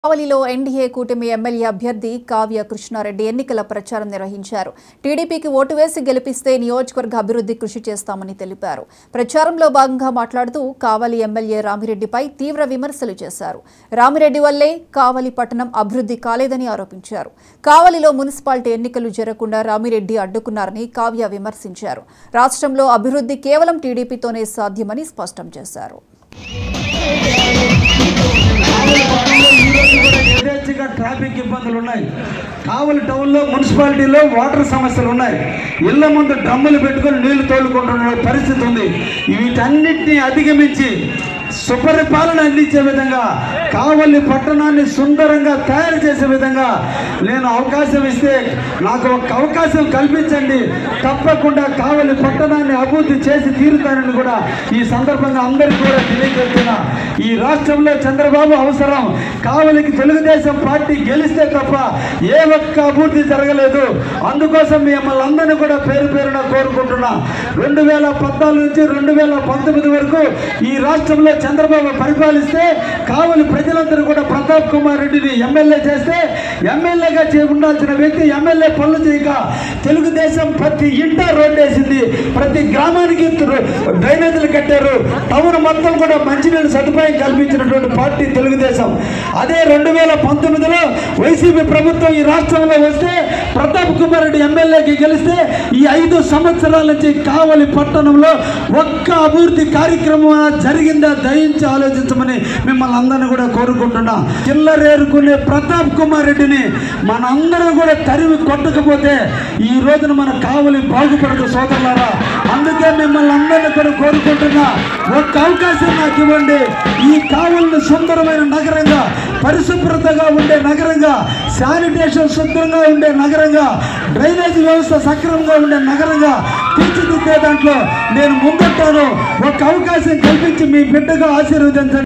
కావలిలో ఎన్డీఏ కూటమి ఎమ్మెల్యే అభ్యర్థి కావ్య కృష్ణారెడ్డి ఎన్నికల ప్రచారం నిర్వహించారు టీడీపీకి ఓటు వేసి గెలిపిస్తే నియోజకవర్గ అభివృద్ధి కృషి చేస్తామని తెలిపారు ప్రచారంలో భాగంగా మాట్లాడుతూ కావలి ఎమ్మెల్యే రామిరెడ్డిపై తీవ్ర విమర్శలు చేశారు రామిరెడ్డి వల్లే కావలి పట్టణం అభివృద్ధి కాలేదని ఆరోపించారు కావలిలో మున్సిపాలిటీ ఎన్నికలు జరగకుండా రామిరెడ్డి అడ్డుకున్నారని కావ్య విమర్శించారు రాష్ట్రంలో అభివృద్ధి కేవలం టీడీపీతోనే సాధ్యమని స్పష్టం చేశారు యథేచ్ఛగా ట్రాఫిక్ ఇబ్బందులు ఉన్నాయి కావలి టౌన్లో మున్సిపాలిటీలో వాటర్ సమస్యలు ఉన్నాయి ఇళ్ల ముందు డ్రమ్ములు పెట్టుకొని నీళ్లు తోలుకుంటున్న పరిస్థితి ఉంది వీటన్నిటిని అధిగమించి సుపరిపాలన అందించే విధంగా కావలి పట్టణాన్ని సుందరంగా తయారు చేసే విధంగా నేను అవకాశం ఇస్తే నాకు ఒక అవకాశం కల్పించండి తప్పకుండా కావలి పట్టణాన్ని అభివృద్ధి చేసి తీరుతానని కూడా ఈ సందర్భంగా అందరికీ కూడా తెలియజేస్తున్నా ఈ రాష్ట్రంలో చంద్రబాబు అవసరం కావలికి తెలుగుదేశం పార్టీ గెలిస్తే తప్ప ఏ ఒక్క అభివృద్ధి జరగలేదు అందుకోసం మిమ్మల్ని అందరినీ కూడా పేరు పేరున కోరుకుంటున్నా రెండు వేల పద్నాలుగు నుంచి రెండు వేల పంతొమ్మిది వరకు ఈ రాష్ట్రంలో చంద్రబాబు పరిపాలిస్తే కావలి ప్రజలందరూ కూడా ప్రతాప్ కుమార్ రెడ్డిని ఎమ్మెల్యే చేస్తే ఎమ్మెల్యేగా చే ఉండాల్సిన వ్యక్తి ఎమ్మెల్యే పనులు చేయక తెలుగుదేశం ప్రతి ఇంట రోడ్డు వేసింది ప్రతి గ్రామానికి త్రు- డ్రైనేజీలు కట్టారు టౌన్ మొత్తం కూడా మంచినీళ్ళ సదుపాయం కల్పించినటువంటి పార్టీ తెలుగుదేశం అదే రెండు వేల పంతొమ్మిదిలో వైసీపీ ప్రభుత్వం ఈ రాష్ట్రంలో వస్తే ప్రతాప్ కుమార్ రెడ్డి ఎమ్మెల్యేకి గెలిస్తే ఈ ఐదు సంవత్సరాల నుంచి కావలి పట్టణంలో ఒక్క అభివృద్ధి కార్యక్రమం జరిగిందా దయించి ఆలోచించమని మిమ్మల్ని అందరినీ కూడా కోరుకుంటున్నా చిల్లరేరుకునే ప్రతాప్ కుమార్ రెడ్డిని మనందరం కూడా తరిమి కొట్టకపోతే ఈ రోజున మన కావలి బాగుపడదు సోదరులారా అందుకే మిమ్మల్ని అందరినీ కూడా కోరుకుంటున్నా ఒక్క అవకాశం నాకు ఇవ్వండి ఈ కావలిని సుందరమైన నగరంగా పరిశుభ్రతగా ఉండే నగరంగా శానిటేషన్ శుభ్రంగా ఉండే నగరంగా డ్రైనేజ్ వ్యవస్థ సక్రమంగా ఉండే నగరంగా తీర్చిదిద్దే దాంట్లో నేను ముందుంటాను ఒక అవకాశం కల్పించి మీ బిడ్డగా ఆశీర్వదించండి